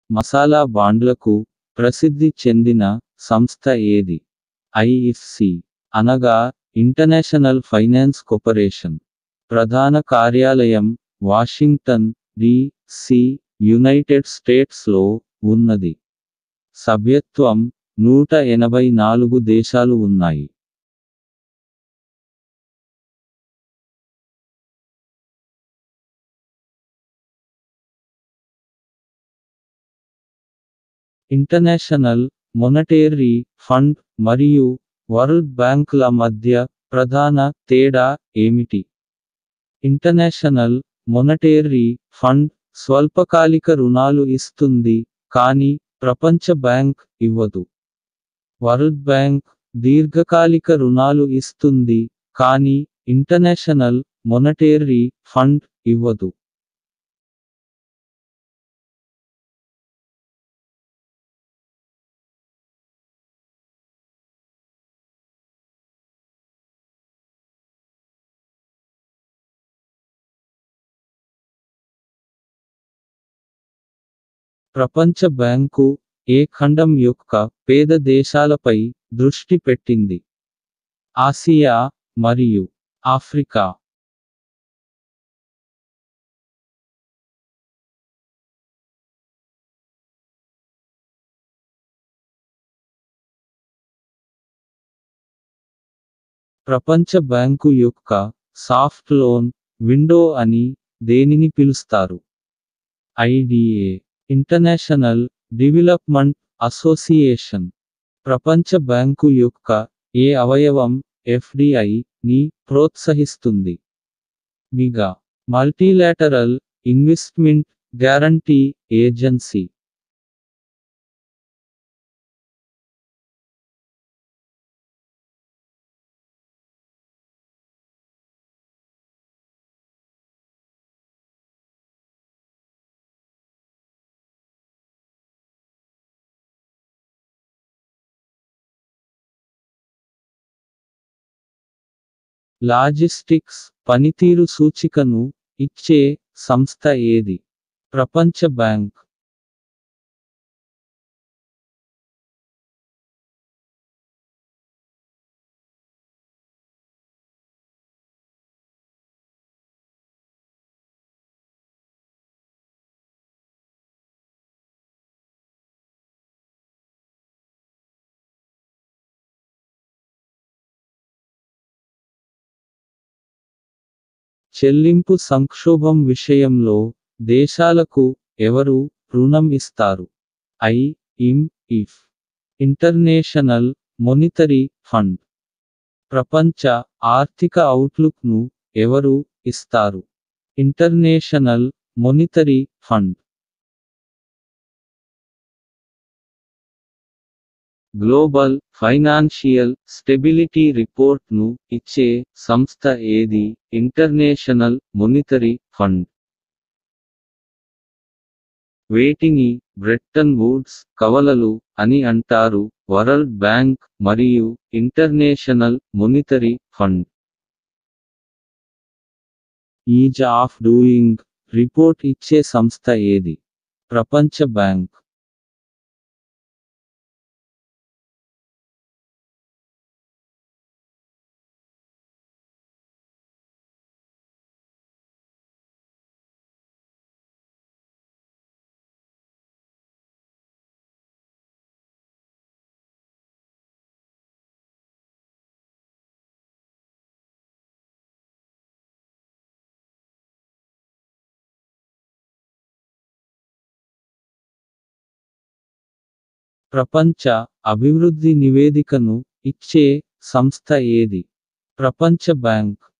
మసాలా బాండ్లకు ప్రసిద్ధి చెందిన సంస్థ ఏది ఐఎఫ్సి అనగా ఇంటర్నేషనల్ ఫైనాన్స్ కార్పొరేషన్ ప్రధాన కార్యాలయం వాషింగ్టన్ డిసి యునైటెడ్ స్టేట్స్లో ఉన్నది సభ్యత్వం నూట ఎనభై నాలుగు దేశాలు ఉన్నాయి ఇంటర్నేషనల్ మొనటేరీ ఫండ్ మరియు వరల్డ్ బ్యాంకుల మధ్య ప్రధాన తేడా ఏమిటి ఇంటర్నేషనల్ మొనటేరీ ఫండ్ స్వల్పకాలిక రుణాలు ఇస్తుంది కానీ ప్రపంచ బ్యాంక్ ఇవ్వదు వరల్డ్ బ్యాంక్ దీర్ఘకాలిక రుణాలు ఇస్తుంది కానీ ఇంటర్నేషనల్ మొనటేరీ ఫండ్ ఇవ్వదు ప్రపంచ బ్యాంకు ఏ ఖండం యొక్క పేద దేశాలపై దృష్టి పెట్టింది ఆసియా మరియు ఆఫ్రికా ప్రపంచ బ్యాంకు యొక్క సాఫ్ట్ లోన్ విండో అని దేనిని పిలుస్తారు ఐడిఏ ఇంటర్నేషనల్ డెవలప్మెంట్ అసోసియేషన్ ప్రపంచ బ్యాంకు యొక్క ఏ అవయవం ఎఫ్డిఐ ని ప్రోత్సహిస్తుంది MIGA multilateral investment guarantee agency logistics పనితీరు సూచికను ఇచ్చే సంస్థ ఏది ప్రపంచ బ్యాంక్ చెల్లింపు సంక్షోభం విషయంలో దేశాలకు ఎవరు రుణం ఇస్తారు I M F international monetary fund ప్రపంచ ఆర్థిక అవుట్లుక్ను ఎవరు ఇస్తారు international monetary fund global financial stability రిపోర్ట్ను ఇచ్చే సంస్థ ఏది ఇంటర్నేషనల్ మొనిటరీ ఫండ్ వేటిని బ్రెట్టన్ వుడ్స్ కవలలు అని అంటారు వరల్డ్ బ్యాంక్ మరియు international monetary fund ease of doing report ఇచ్చే సంస్థ ఏది ప్రపంచ బ్యాంక్ ప్రపంచ అభివృద్ధి నివేదికను ఇచ్చే సంస్థ ఏది ప్రపంచ బ్యాంక్